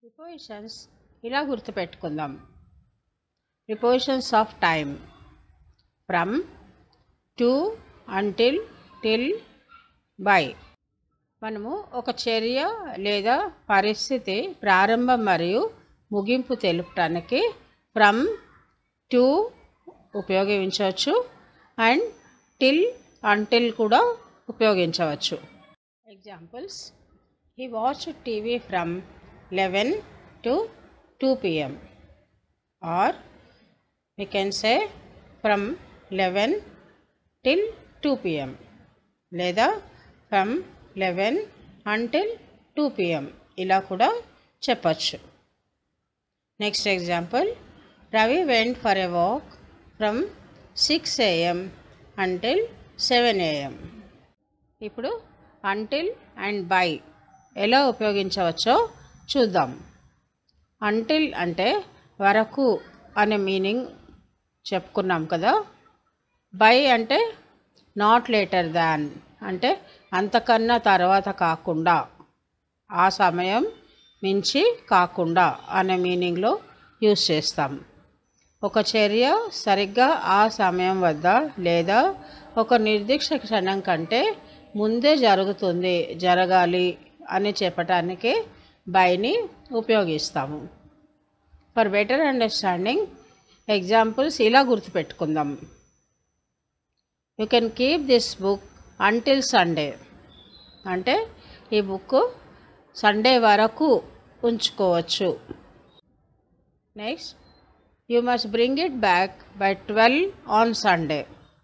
prepositions ఇలా గుర్తుపెట్టుకుందాం prepositions of time from to until till by మనము ఒక చర్య లేదా పరిస్థితి ప్రారంభం మరియు ముగింపు తెలుపటానికి ఫ్రమ్ టు ఉపయోగించవచ్చు అండ్ టిల్ అంటిల్ కూడా ఉపయోగించవచ్చు examples he watch TV from eleven to two PM or we can say from 11 till 2 pm లేదా from eleven until two PM ఇలా కూడా చెప్పచ్చు next example Ravi went for a walk from six AM until seven AM ఇప్పుడు until and by ఎలా ఉపయోగించవచ్చో చూద్దాం until అంటే వరకు అనే మీనింగ్ చెప్పుకున్నాం కదా బై అంటే నాట్ లేటర్ దాన్ అంటే అంతకన్నా తర్వాత కాకుండా ఆ సమయం మించి కాకుండా అనే మీనింగ్లో యూస్ చేస్తాం ఒక చర్య సరిగ్గా ఆ సమయం వద్ద లేదా ఒక నిర్దిష్ట క్షణం కంటే ముందే జరుగుతుంది జరగాలి అని చెప్పటానికి బైని ఉపయోగిస్తాము ఫర్ బెటర్ అండర్స్టాండింగ్ ఎగ్జాంపుల్స్ ఇలా గుర్తుపెట్టుకుందాం you can keep this book until Sunday అంటే ఈ బుక్ సండే వరకు ఉంచుకోవచ్చు next you must bring it back by twelve on Sunday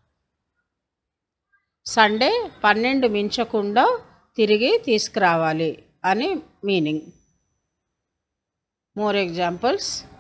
Sunday పన్నెండు మించకుండా తిరిగి తీసుకురావాలి అని మీనింగ్ మోర్ ఎగ్జాంపుల్స్